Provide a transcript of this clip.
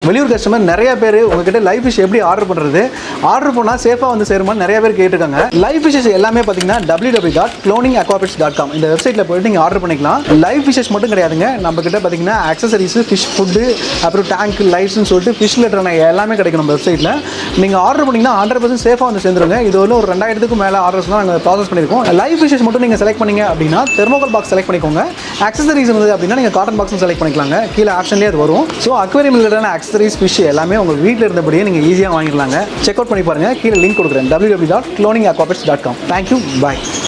வெளியூர் கஸ்டமர் நிறைய பேர் உங்ககிட்ட லைஃப் ஃபிஷ் எப்படி ஆர்டர் பண்ணுறது ஆர்டர் பண்ணால் சேஃபாக வந்து சேருமான்னு நிறைய பேர் கேட்டிருக்காங்க லைஃப் ஃபிஷஸ் எல்லாமே பார்த்தீங்கன்னா W W dot cloning dot com இந்த வெப்சைட்டில் போயிட்டு நீங்கள் ஆர்டர் பண்ணிக்கலாம் லைஃப் ஃபிஷஸ் மட்டும் கிடையாதுங்க நம்ம கிட்ட பார்த்தீங்கன்னா அக்சசரிஸ் ஃபிஷ் ஃபுட்டு அப்புறம் டேங்க் லைட்ஸ்னு சொல்லிட்டு ஃபிஷ் லிட்டரான எல்லாமே கிடைக்கும் நம்ம வெப்சைட்டில் நீங்கள் ஆர்டர் பண்ணிங்கன்னா ஹண்ட்ரட் பர்சன்ட் சேஃபாக வந்து சேர்ந்துருங்க இது வந்து ஒரு ரெண்டாயிரத்துக்கு மேலே ஆர்டர்ஸ் தான் நாங்கள் ப்ராசஸ் பண்ணியிருக்கோம் லைஃப் ஃபிஷஸ் மட்டும் நீங்கள் செலக்ட் பண்ணீங்க அப்படின்னா தெர்மோகோல் பாக்ஸ் செலக்ட் பண்ணிக்கோங்க அக்சசரிஸ் இருந்தது அப்படின்னா நீங்கள் காட்டன் பாக்ஸும் செலக்ட் பண்ணிக்கலாங்க கீழே ஆப்ஷன்லேயே அது வரும் ஸோ அக்வேரியம் ரிலேட்டான அக்சசரிஸ் ஃபிஷ் எல்லாமே உங்கள் வீட்டில் இருந்தபடியே நீங்கள் ஈஸியாக வாங்கிடலாங்க செக் அவுட் பண்ணி பாருங்கள் கீழே லிங்க் கொடுக்குறேன் www.cloningaquapets.com dot cloning dot com thank you பாய்